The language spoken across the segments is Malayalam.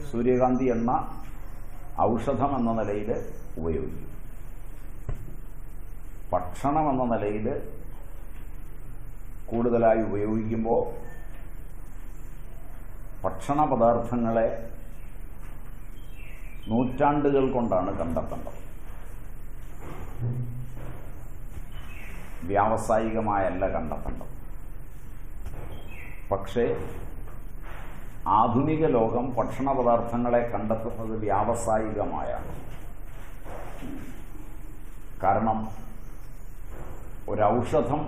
സൂര്യകാന്തി എണ്ണ ഔഷധം എന്ന നിലയിൽ ഉപയോഗിക്കും ഭക്ഷണം എന്ന നിലയിൽ കൂടുതലായി ഉപയോഗിക്കുമ്പോൾ ഭക്ഷണ പദാർത്ഥങ്ങളെ നൂറ്റാണ്ടുകൾ കൊണ്ടാണ് കണ്ടെത്തേണ്ടത് വ്യാവസായികമായല്ല കണ്ടെത്തേണ്ടത് പക്ഷേ ആധുനിക ലോകം ഭക്ഷണ പദാർത്ഥങ്ങളെ കണ്ടെത്തുന്നത് വ്യാവസായികമായാണ് കാരണം ഒരൗഷധം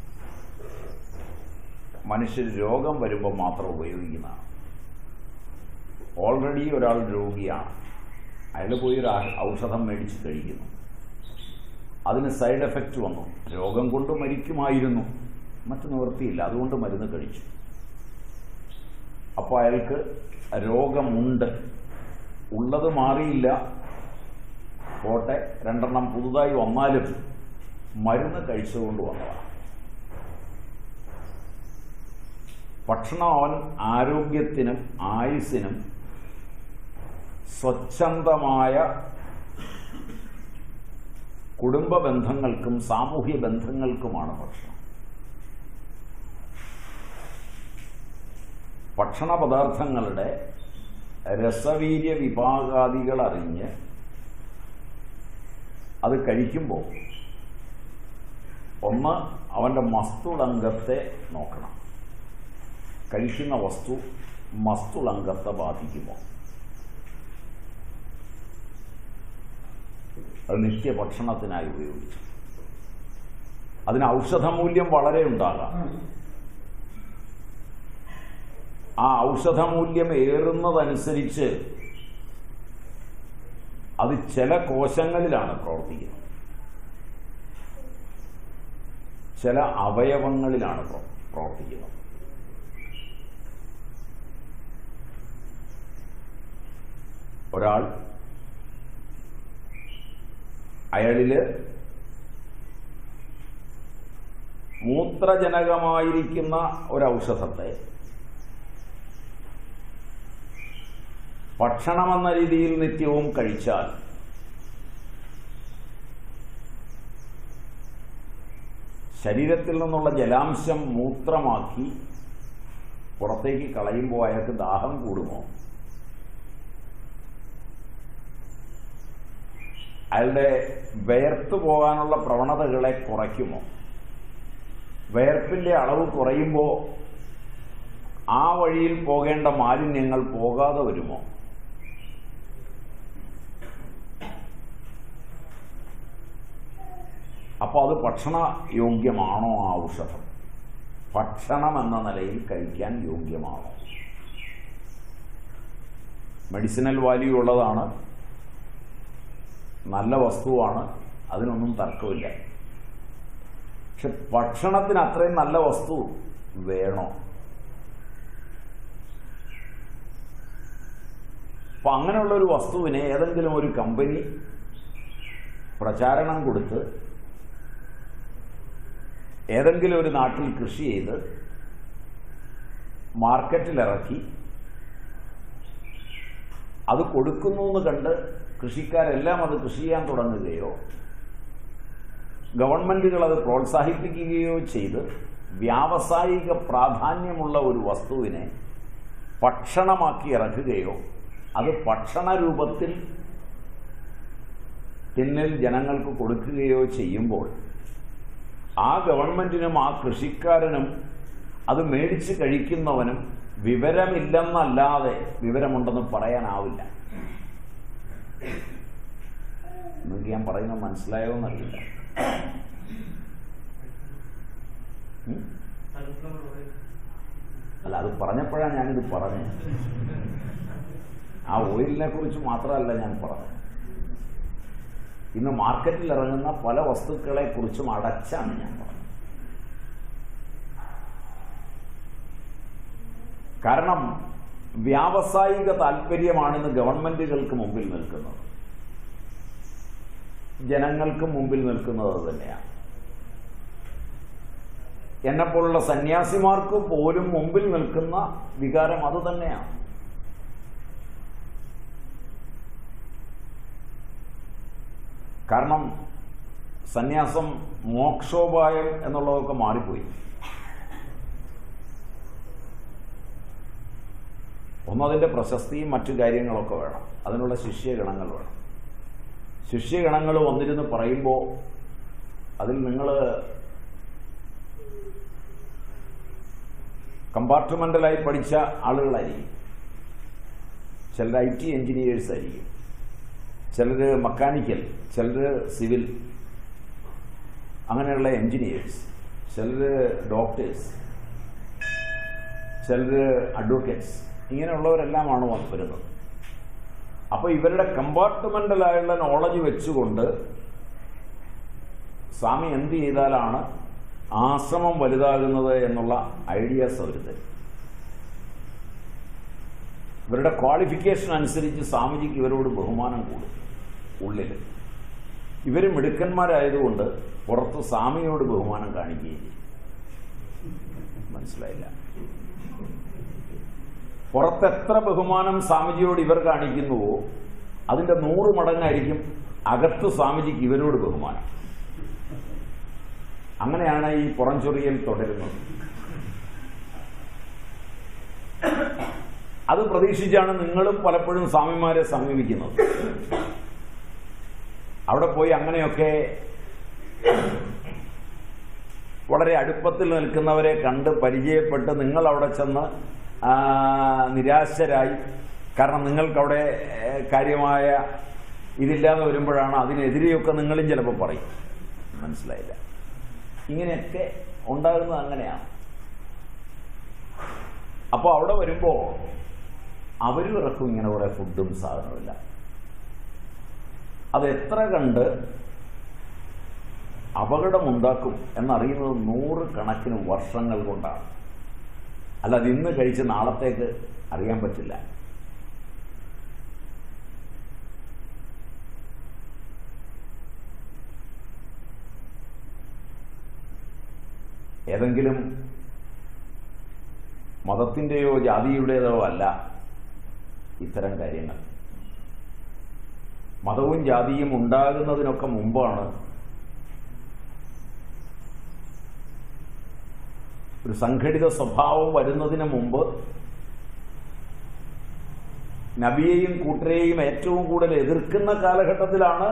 മനുഷ്യർ രോഗം വരുമ്പോൾ മാത്രം ഉപയോഗിക്കുന്നതാണ് ഓൾറെഡി ഒരാൾ രോഗിയാണ് അയാൾ പോയി ഒരു ആ- ഔഷധം മേടിച്ച് കഴിക്കുന്നു അതിന് സൈഡ് എഫക്റ്റ് വന്നു രോഗം കൊണ്ട് മരിക്കുമായിരുന്നു മറ്റു നിവൃത്തിയില്ല അതുകൊണ്ട് മരുന്ന് കഴിച്ചു അപ്പോൾ അയാൾക്ക് രോഗമുണ്ട് ഉള്ളത് മാറിയില്ല പോട്ടെ രണ്ടെണ്ണം പുതുതായി വന്നാലും മരുന്ന് കഴിച്ചുകൊണ്ട് വന്നതാണ് ഭക്ഷണം അവൻ ആരോഗ്യത്തിനും ആയുസ്സിനും സ്വച്ഛന്തമായ കുടുംബ ബന്ധങ്ങൾക്കും സാമൂഹ്യ ബന്ധങ്ങൾക്കുമാണ് ഭക്ഷണം ഭക്ഷണ പദാർത്ഥങ്ങളുടെ രസവീര്യ വിഭാഗാദികൾ അറിഞ്ഞ് അത് കഴിക്കുമ്പോൾ ഒന്ന് അവന്റെ മസ്തുളങ്കത്തെ നോക്കണം കഴിക്കുന്ന വസ്തു മസ്തുളങ്കത്തെ ബാധിക്കുമോ അത് നിത്യഭക്ഷണത്തിനായി ഉപയോഗിച്ചു അതിന് ഔഷധമൂല്യം വളരെ ഉണ്ടാകാം ആ ഔഷധമൂല്യം ഏറുന്നതനുസരിച്ച് അത് ചില കോശങ്ങളിലാണ് പ്രവർത്തിക്കുന്നത് ചില അവയവങ്ങളിലാണ് പ്ര- പ്രവർത്തിക്കുന്നത് ഒരാൾ അയാളില് മൂത്രജനകമായിരിക്കുന്ന ഒരൗഷധത്തെ ഭക്ഷണമെന്ന രീതിയിൽ നിത്യവും കഴിച്ചാൽ ശരീരത്തിൽ നിന്നുള്ള ജലാംശം മൂത്രമാക്കി പുറത്തേക്ക് കളയുമ്പോൾ അയാൾക്ക് ദാഹം കൂടുമോ അയാളുടെ വേർത്ത് പോകാനുള്ള പ്രവണതകളെ കുറയ്ക്കുമോ വേർപ്പിന്റെ അളവ് കുറയുമ്പോൾ ആ വഴിയിൽ പോകേണ്ട മാലിന്യങ്ങൾ പോകാതെ വരുമോ അപ്പോൾ അത് ഭക്ഷണ യോഗ്യമാണോ ആ ഔഷധം ഭക്ഷണം എന്ന നിലയിൽ കഴിക്കാൻ യോഗ്യമാണോ മെഡിസിനൽ വാല്യൂ ഉള്ളതാണ് നല്ല വസ്തുവാണ് അതിനൊന്നും തർക്കമില്ല പക്ഷെ ഭക്ഷണത്തിന് അത്രയും നല്ല വസ്തു വേണോ അപ്പൊ അങ്ങനെയുള്ള ഒരു വസ്തുവിനെ ഏതെങ്കിലും ഒരു കമ്പനി പ്രചാരണം കൊടുത്ത് ഏതെങ്കിലും ഒരു നാട്ടിൽ കൃഷി ചെയ്ത് മാർക്കറ്റിലിറക്കി അത് കൊടുക്കുന്നു എന്ന് കണ്ട് കൃഷിക്കാരെല്ലാം അത് കൃഷി ചെയ്യാൻ തുടങ്ങുകയോ ഗവൺമെന്റുകൾ അത് പ്രോത്സാഹിപ്പിക്കുകയോ ചെയ്ത് വ്യാവസായിക പ്രാധാന്യമുള്ള ഒരു വസ്തുവിനെ ഭക്ഷണമാക്കി ഇറക്കുകയോ അത് ഭക്ഷണ രൂപത്തിൽ തിന്നിൽ ജനങ്ങൾക്ക് കൊടുക്കുകയോ ചെയ്യുമ്പോൾ ആ ഗവൺമെന്റിനും ആ കൃഷിക്കാരനും അത് മേടിച്ച് കഴിക്കുന്നവനും വിവരമില്ലെന്നല്ലാതെ വിവരമുണ്ടെന്ന് പറയാനാവില്ല നിങ്ങൾക്ക് ഞാൻ പറയുന്നത് മനസ്സിലായോ എന്നറിയില്ല ഉം? അല്ല അത് പറഞ്ഞപ്പോഴാണ് ഞാനിത് പറഞ്ഞത് ആ ഓയിലിനെ കുറിച്ച് മാത്രമല്ല ഞാൻ പറഞ്ഞത് ഇന്ന് മാർക്കറ്റിൽ ഇറങ്ങുന്ന പല വസ്തുക്കളെ കുറിച്ചും അടച്ചാണ് ഞാൻ പറഞ്ഞത് കാരണം വ്യാവസായിക താല്പര്യമാണ് ഇന്ന് ഗവൺമെന്റുകൾക്ക് മുമ്പിൽ നിൽക്കുന്നത് ജനങ്ങൾക്ക് മുമ്പിൽ നിൽക്കുന്നത് അത് തന്നെയാണ് എന്നെപ്പോലുള്ള സന്യാസിമാർക്ക് പോലും മുമ്പിൽ നിൽക്കുന്ന വികാരം അത് തന്നെയാണ് കാരണം സന്യാസം മോക്ഷോപായം എന്നുള്ളതൊക്കെ മാറിപ്പോയി ഒന്നതിൻ്റെ പ്രശസ്തിയും മറ്റു കാര്യങ്ങളൊക്കെ വേണം അതിനുള്ള ശിഷ്യഗണങ്ങൾ വേണം ശിഷ്യഗണങ്ങൾ വന്നിരുന്ന് പറയുമ്പോൾ അതിൽ നിങ്ങൾ കമ്പാർട്ട്മെന്റലായി പഠിച്ച ആളുകളായിരിക്കും ചിലർ ഐ ടി എഞ്ചിനീയേഴ്സ് ആയിരിക്കും ചിലർ മെക്കാനിക്കൽ ചിലർ സിവിൽ അങ്ങനെയുള്ള എഞ്ചിനീയേഴ്സ് ചിലർ ഡോക്ടേഴ്സ് ചിലർ അഡ്വക്കേറ്റ്സ് ഇങ്ങനെയുള്ളവരെല്ലാമാണ് വന്ന് വരുന്നത് അപ്പോൾ ഇവരുടെ കമ്പാർട്ട്മെന്റലായുള്ള നോളജ് വെച്ചുകൊണ്ട് സ്വാമി എന്ത് ചെയ്താലാണ് ആശ്രമം വലുതാകുന്നത് എന്നുള്ള ഐഡിയാസ് അവർ തരും ഇവരുടെ ക്വാളിഫിക്കേഷൻ അനുസരിച്ച് സ്വാമിജിക്ക് ഇവരോട് ബഹുമാനം കൂടും ഉള്ളിൽ ഇവർ മിടുക്കന്മാരായതുകൊണ്ട് പുറത്ത് സ്വാമിയോട് ബഹുമാനം കാണിക്കുകയും ചെയ്യും മനസ്സിലായില്ല പുറത്ത് എത്ര ബഹുമാനം സ്വാമിജിയോട് ഇവർ കാണിക്കുന്നുവോ അതിന്റെ നൂറ് മടങ്ങായിരിക്കും അകത്ത് സ്വാമിജിക്ക് ഇവരോട് ബഹുമാനം അങ്ങനെയാണ് ഈ പുറംചൊറിയൽ തുടരുന്നത് അത് പ്രതീക്ഷിച്ചാണ് നിങ്ങളും പലപ്പോഴും സ്വാമിമാരെ സമീപിക്കുന്നത് അവിടെ പോയി അങ്ങനെയൊക്കെ വളരെ അടുപ്പത്തിൽ നിൽക്കുന്നവരെ കണ്ട് പരിചയപ്പെട്ട് നിങ്ങൾ അവിടെ ചെന്ന് ആ, നിരാശരായി കാരണം നിങ്ങൾക്കവിടെ ഏ, കാര്യമായ ഇതില്ലാതെ വരുമ്പോഴാണ് അതിനെതിരെയൊക്കെ നിങ്ങളും ചിലപ്പോൾ പറയും മനസ്സിലായില്ല ഇങ്ങനെയൊക്കെ ഉണ്ടാകുന്നത് അങ്ങനെയാണ് അപ്പോൾ അവിടെ വരുമ്പോൾ അവരും ഇറക്കും ഇങ്ങനെ കുറെ ഫുഡും സാധനമില്ല അത് എത്ര കണ്ട് അപകടമുണ്ടാക്കും എന്നറിയുന്നത് നൂറ് കണക്കിന് വർഷങ്ങൾ കൊണ്ടാണ് അല്ലാതെ ഇന്ന് കഴിച്ച് നാളത്തേക്ക് അറിയാൻ പറ്റില്ല ഏതെങ്കിലും മതത്തിൻ്റെയോ ജാതിയുടേതോ അല്ല ഇത്തരം കാര്യങ്ങൾ മതവും ജാതിയും ഉണ്ടാകുന്നതിനൊക്കെ മുമ്പാണ് ഒരു സംഘടിത സ്വഭാവം വരുന്നതിന് മുമ്പ് നബിയെയും കൂട്ടരെയും ഏറ്റവും കൂടുതൽ എതിർക്കുന്ന കാലഘട്ടത്തിലാണ്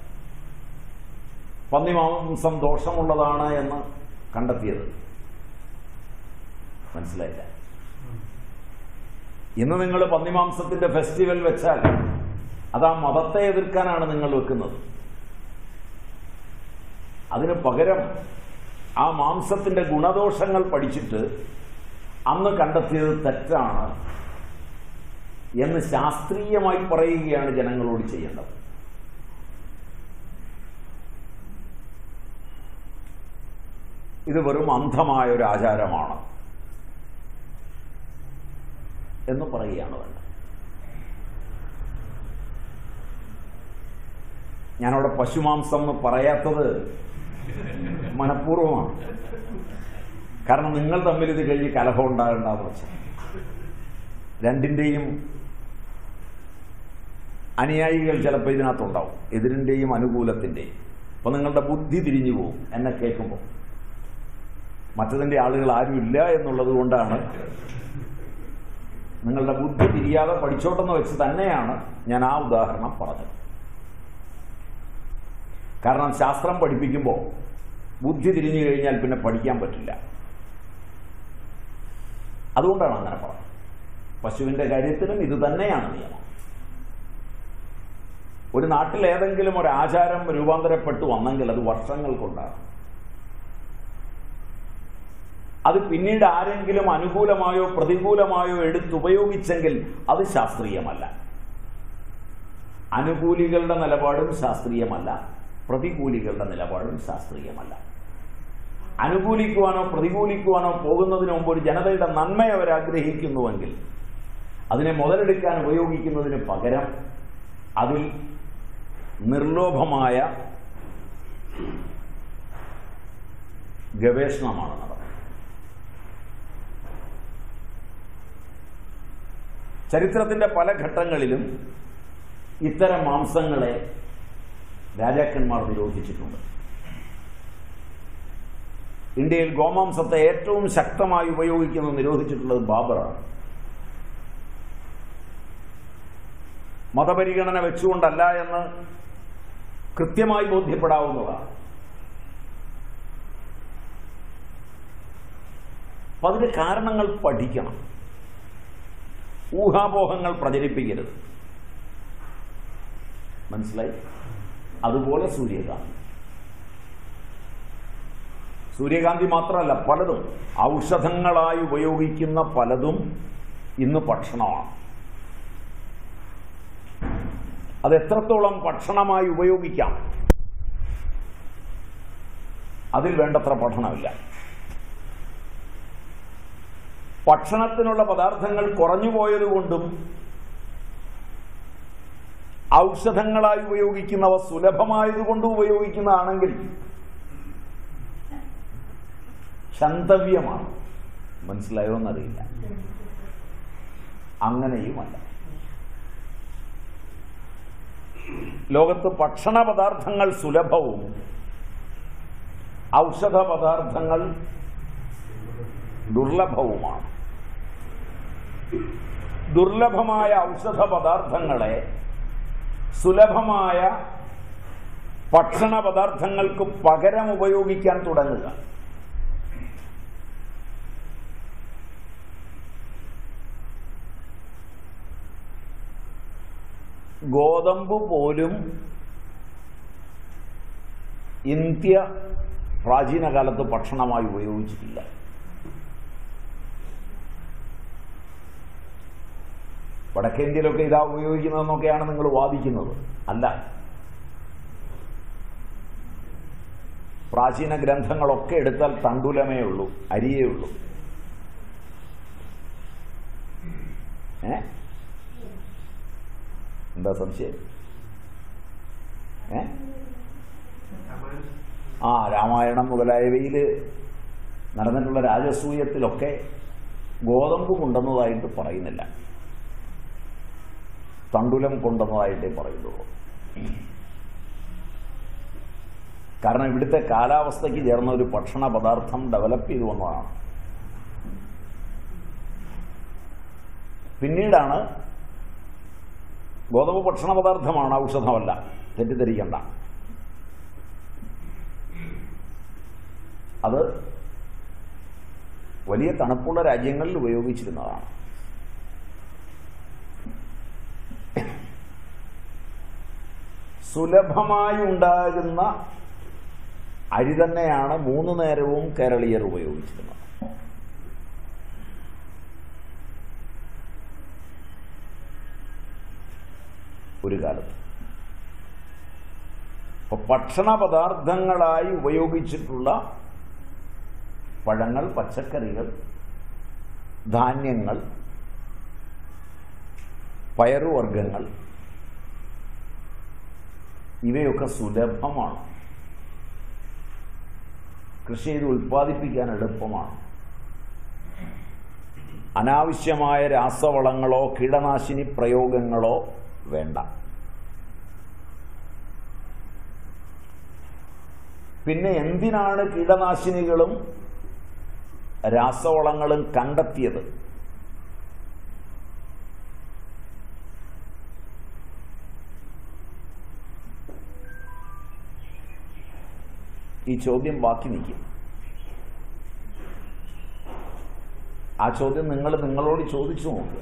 പന്നിമാംസം ദോഷമുള്ളതാണ് എന്ന് കണ്ടെത്തിയത് മനസ്സിലായില്ല ഇന്ന് നിങ്ങൾ പന്നിമാംസത്തിന്റെ ഫെസ്റ്റിവൽ വെച്ചാൽ അത് ആ മതത്തെ എതിർക്കാനാണ് നിങ്ങൾ വെക്കുന്നത് അതിന് പകരം ആ മാംസത്തിന്റെ ഗുണദോഷങ്ങൾ പഠിച്ചിട്ട് അന്ന് കണ്ടെത്തിയത് തെറ്റാണ് എന്ന് ശാസ്ത്രീയമായി പറയുകയാണ് ജനങ്ങളോട് ചെയ്യേണ്ടത് ഇത് വെറും അന്ധമായ ഒരു ആചാരമാണ് എന്ന് പറയുകയാണ് വേണ്ടത് ഞാനവിടെ പശുമാംസം എന്ന് പറയാത്തത് മനഃപൂർവ്വമാണ് കാരണം നിങ്ങൾ തമ്മിൽ ഇത് കഴിഞ്ഞ് കലഹം ഉണ്ടാകണ്ടെന്ന് വെച്ചാൽ രണ്ടിൻ്റെയും അനുയായികൾ ചിലപ്പോൾ ഇതിനകത്തുണ്ടാവും എതിരിൻ്റെയും അനുകൂലത്തിൻ്റെയും അപ്പൊ നിങ്ങളുടെ ബുദ്ധി തിരിഞ്ഞു പോകും എന്നെ കേൾക്കുമ്പോൾ മറ്റതിൻ്റെ ആളുകൾ ആരുമില്ല എന്നുള്ളത് കൊണ്ടാണ് നിങ്ങളുടെ ബുദ്ധി തിരിയാതെ പഠിച്ചോട്ടെന്ന് വെച്ച് തന്നെയാണ് ഞാൻ ആ ഉദാഹരണം പറഞ്ഞത് കാരണം ശാസ്ത്രം പഠിപ്പിക്കുമ്പോൾ ബുദ്ധി തിരിഞ്ഞു കഴിഞ്ഞാൽ പിന്നെ പഠിക്കാൻ പറ്റില്ല അതുകൊണ്ടാണ് അങ്ങനെ പറഞ്ഞത് പശുവിന്റെ കാര്യത്തിലും ഇത് തന്നെയാണ് നിയമം ഒരു നാട്ടിൽ ഏതെങ്കിലും ഒരു ആചാരം രൂപാന്തരപ്പെട്ടു വന്നെങ്കിൽ അത് വർഷങ്ങൾ കൊണ്ടാണ് അത് പിന്നീട് ആരെങ്കിലും അനുകൂലമായോ പ്രതികൂലമായോ എടുത്തുപയോഗിച്ചെങ്കിൽ അത് ശാസ്ത്രീയമല്ല അനുകൂലികളുടെ നിലപാടും ശാസ്ത്രീയമല്ല പ്രതികൂലികളുടെ നിലപാടും ശാസ്ത്രീയമല്ല അനുകൂലിക്കുവാനോ പ്രതികൂലിക്കുവാനോ പോകുന്നതിന് മുമ്പ് ഒരു ജനതയുടെ നന്മ അവർ ആഗ്രഹിക്കുന്നുവെങ്കിൽ അതിനെ മുതലെടുക്കാൻ ഉപയോഗിക്കുന്നതിന് പകരം അതിൽ നിർലോഭമായ ഗവേഷണമാണ് നടന്നത് ചരിത്രത്തിന്റെ പല ഘട്ടങ്ങളിലും ഇത്തരം മാംസങ്ങളെ രാജാക്കന്മാർ നിരോധിച്ചിട്ടുണ്ട് ഇന്ത്യയിൽ ഗോമാംസത്തെ ഏറ്റവും ശക്തമായി ഉപയോഗിക്കുന്നത് നിരോധിച്ചിട്ടുള്ളത് ബാബറാണ് മതപരിഗണന വെച്ചുകൊണ്ടല്ല എന്ന് കൃത്യമായി ബോധ്യപ്പെടാവുന്നതാണ് അപ്പൊ അതിന്റെ കാരണങ്ങൾ പഠിക്കണം ഊഹാപോഹങ്ങൾ പ്രചരിപ്പിക്കരുത് മനസ്സിലായി അതുപോലെ സൂര്യകാന്തി സൂര്യകാന്തി മാത്രമല്ല പലതും ഔഷധങ്ങളായി ഉപയോഗിക്കുന്ന പലതും ഇന്ന് ഭക്ഷണമാണ് അത് എത്രത്തോളം ഭക്ഷണമായി ഉപയോഗിക്കാം അതിൽ വേണ്ടത്ര പഠനമില്ല ഭക്ഷണത്തിനുള്ള പദാർത്ഥങ്ങൾ കുറഞ്ഞുപോയതുകൊണ്ടും ഔഷധങ്ങളായി ഉപയോഗിക്കുന്നവ സുലഭമായതുകൊണ്ടും ഉപയോഗിക്കുന്നതാണെങ്കിൽ ക്ഷന്തവ്യമാണ് മനസ്സിലായോ എന്നറിയില്ല അങ്ങനെയുമല്ല ലോകത്ത് ഭക്ഷണ പദാർത്ഥങ്ങൾ സുലഭവും ഔഷധ പദാർത്ഥങ്ങൾ ദുർലഭവുമാണ് ദുർലഭമായ ഔഷധ പദാർത്ഥങ്ങളെ സുലഭമായ ഭക്ഷണ പദാർത്ഥങ്ങൾക്ക് പകരം ഉപയോഗിക്കാൻ തുടങ്ങുക ഗോതമ്പ് പോലും ഇന്ത്യ പ്രാചീന കാലത്ത് ഭക്ഷണമായി ഉപയോഗിച്ചിട്ടില്ല വടക്കേന്ത്യയിലൊക്കെ ഇതാ ഉപയോഗിക്കുന്നതെന്നൊക്കെയാണ് നിങ്ങൾ വാദിക്കുന്നത് അല്ല പ്രാചീന ഗ്രന്ഥങ്ങളൊക്കെ എടുത്താൽ തണ്ടുലമേ ഉള്ളൂ അരിയേ ഉള്ളൂ ഏ എന്താ സംശയം ഏ ആ രാമായണം മുതലായവയിൽ നടന്നിട്ടുള്ള രാജസൂയത്തിലൊക്കെ ഗോതമ്പ് കൊണ്ടുവന്നതായിട്ട് പറയുന്നില്ല തണ്ടുലം കൊണ്ടുവന്നതായിട്ടേ പറയുന്നുള്ളൂ കാരണം ഇവിടുത്തെ കാലാവസ്ഥയ്ക്ക് ചേർന്ന ഒരു ഭക്ഷണ പദാർത്ഥം ഡെവലപ്പ് ചെയ്തു വന്നതാണ് പിന്നീടാണ് ഗോതമ്പ് ഭക്ഷണ പദാർത്ഥമാണ് ഔഷധമല്ല തെറ്റിദ്ധരിക്കണ്ട അത് വലിയ തണുപ്പുള്ള രാജ്യങ്ങളിൽ ഉപയോഗിച്ചിരുന്നതാണ് സുലഭമായി ഉണ്ടാകുന്ന അരി തന്നെയാണ് മൂന്ന് നേരവും കേരളീയർ ഉപയോഗിച്ചിരുന്നത് ഒരു കാലത്ത് അപ്പൊ ഭക്ഷണ പദാർത്ഥങ്ങളായി ഉപയോഗിച്ചിട്ടുള്ള പഴങ്ങൾ പച്ചക്കറികൾ ധാന്യങ്ങൾ പയറുവർഗങ്ങൾ ഇവയൊക്കെ സുലഭമാണ് കൃഷി ചെയ്ത് ഉൽപ്പാദിപ്പിക്കാൻ എളുപ്പമാണ് അനാവശ്യമായ രാസവളങ്ങളോ കീടനാശിനി പ്രയോഗങ്ങളോ വേണ്ട പിന്നെ എന്തിനാണ് കീടനാശിനികളും രാസവളങ്ങളും കണ്ടെത്തിയത് ഈ ചോദ്യം ബാക്കി നിൽക്കും ആ ചോദ്യം നിങ്ങൾ നിങ്ങളോട് ചോദിച്ചു നോക്കുക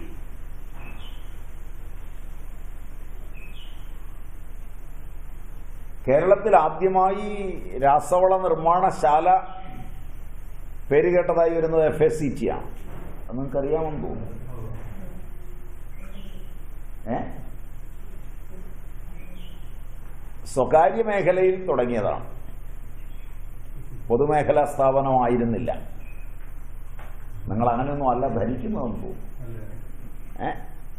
കേരളത്തിൽ ആദ്യമായി രാസവള നിർമ്മാണശാല പേര് കേട്ടതായി വരുന്നത് എഫ് എസ് സി ടി ആണ് അത് നിങ്ങൾക്കറിയാമെന്ന് തോന്നുന്നു ഏ സ്വകാര്യ മേഖലയിൽ തുടങ്ങിയതാണ് പൊതുമേഖലാ സ്ഥാപനമായിരുന്നില്ല നിങ്ങൾ അങ്ങനെയൊന്നും അല്ല ധരിക്കുന്നതെന്ന് തോന്നുന്നു ഏ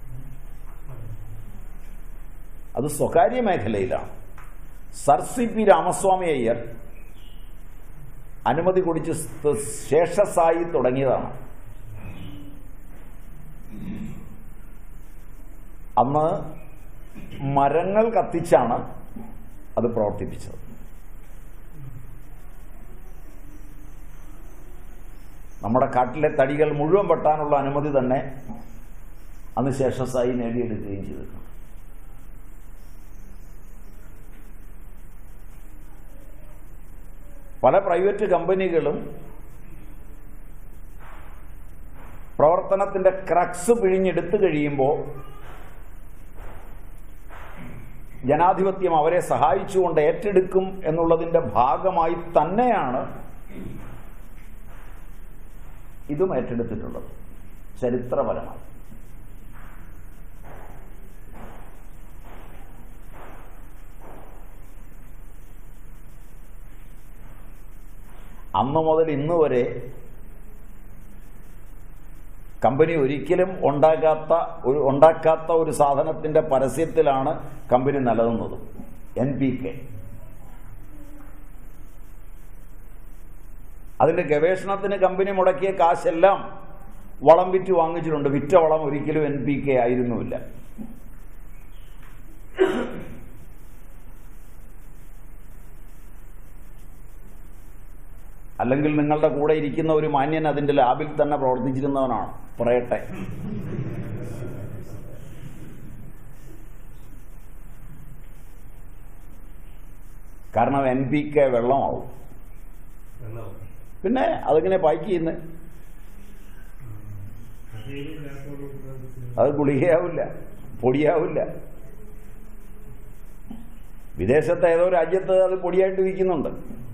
അത് സ്വകാര്യ മേഖലയിലാണ് sir C P Ramaswamy Iyer അനുമതി കുടിച്ച് ശേഷസായി തുടങ്ങിയതാണ് അന്ന് മരങ്ങൾ കത്തിച്ചാണ് അത് പ്രവർത്തിപ്പിച്ചത് നമ്മുടെ കാട്ടിലെ തടികൾ മുഴുവൻ വെട്ടാനുള്ള അനുമതി തന്നെ അന്ന് ശേഷസായി നേടിയെടുക്കുകയും ചെയ്തിട്ടുണ്ട് പല പ്രൈവറ്റ് കമ്പനികളും പ്രവർത്തനത്തിന്റെ ക്രക്സ് പിഴിഞ്ഞെടുത്തു കഴിയുമ്പോൾ ജനാധിപത്യം അവരെ സഹായിച്ചുകൊണ്ട് ഏറ്റെടുക്കും എന്നുള്ളതിന്റെ ഭാഗമായി തന്നെയാണ് ഇതും ഏറ്റെടുത്തിട്ടുള്ളത് ചരിത്രപരമായി അന്ന് മുതൽ ഇന്ന് വരെ കമ്പനി ഒരിക്കലും ഉണ്ടാകാത്ത ഒരു ഉണ്ടാക്കാത്ത ഒരു സാധനത്തിന്റെ പരസ്യത്തിലാണ് കമ്പനി നിലനിന്നത് എൻ പി കെ അതിന്റെ ഗവേഷണത്തിന് കമ്പനി മുടക്കിയ കാശെല്ലാം വളം വിറ്റ് വാങ്ങിച്ചിട്ടുണ്ട് വിറ്റ വളം ഒരിക്കലും എൻ പി കെ ആയിരുന്നുമില്ല അല്ലെങ്കിൽ നിങ്ങളുടെ കൂടെ ഇരിക്കുന്ന ഒരു മാന്യൻ അതിന്റെ ലാബിൽ തന്നെ പ്രവർത്തിച്ചിരുന്നവനാണ് പറയട്ടെ കാരണം എൻ പി കെ വെള്ളമാവും വെള്ളം പിന്നെ അതിങ്ങനെ പാക്ക് ചെയ്യുന്നത് അത് ഗുളികയാവില്ല പൊടിയാവില്ല വിദേശത്തെ ഏതോ രാജ്യത്ത് അത് പൊടിയായിട്ട് വിൽക്കുന്നുണ്ട്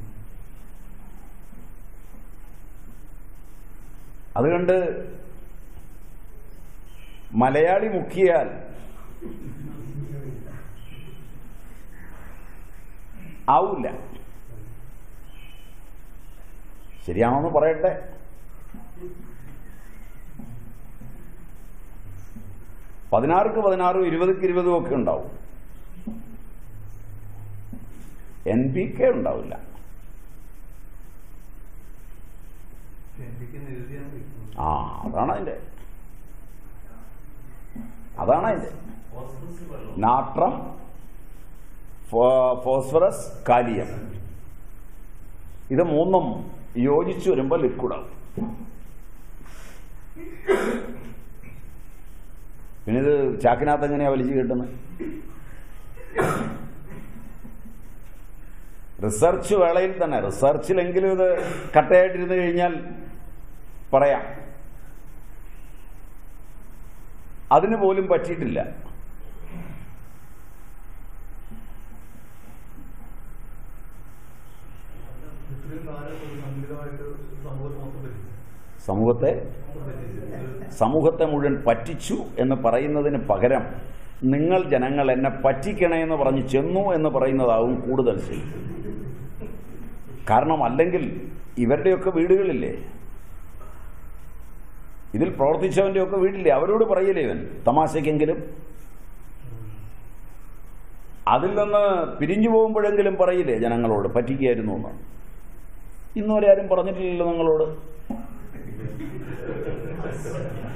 അതുകൊണ്ട് മലയാളി മുക്കിയാൽ ആവില്ല ശരിയാണോന്ന് പറയട്ടെ പതിനാറുക്ക് പതിനാറും ഇരുപതിക്ക് ഇരുപതും ഒക്കെ ഉണ്ടാവും എൻ പി കെ ഉണ്ടാവില്ല എനിക്ക് നികുതിയാണ് വയ്ക്കുന്നത് ആ അതാണ് അതിന്റെ അതാണ് അതിന്റെ ഹോസ്പിറ്റൽ വെള്ളം നാട്രം ഫോ- ഫോസ്ഫറസ് കാലിയം ഇത് മൂന്നും യോജിച്ചു വരുമ്പോൾ ലിക്വിഡാവും പിന്നെ ഇത് ചാക്കിനകത്ത് എങ്ങനെയാ വലിച്ചു കിട്ടുന്നത് റിസർച്ച് വേളയിൽ തന്നെ റിസർച്ചിലെങ്കിലും ഇത് കട്ടയായിട്ടിരുന്നു കഴിഞ്ഞാൽ പറയാം അതിന് പോലും പറ്റിയിട്ടില്ല ഇത്രയും കാലം ഒരു സമ്മിളിതമായിട്ട് സമൂഹത്തെ മൊത്തം പറ്റിച്ചു സമൂഹത്തെ മൊത്തം പറ്റിച്ചു സമൂഹത്തെ മുഴുവൻ പറ്റിച്ചു എന്ന് പറയുന്നതിന് പകരം നിങ്ങൾ ജനങ്ങൾ എന്നെ പറ്റിക്കണേ എന്ന് പറഞ്ഞ് ചെന്നു എന്ന് പറയുന്നതാവും കൂടുതൽ ശരി കാരണം അല്ലെങ്കിൽ ഇവരുടെയൊക്കെ വീടുകളില്ലേ ഇതിൽ പ്രവർത്തിച്ചവന്റെയൊക്കെ വീട്ടില്ലേ അവരോട് പറയില്ലേ ഇവൻ തമാശക്കെങ്കിലും അതിൽ നിന്ന് പിരിഞ്ഞു പോകുമ്പോഴെങ്കിലും പറയില്ലേ ജനങ്ങളോട് പറ്റിക്കായിരുന്നു എന്ന് ഇന്നുവരെ ആരും പറഞ്ഞിട്ടില്ലല്ലോ നിങ്ങളോട്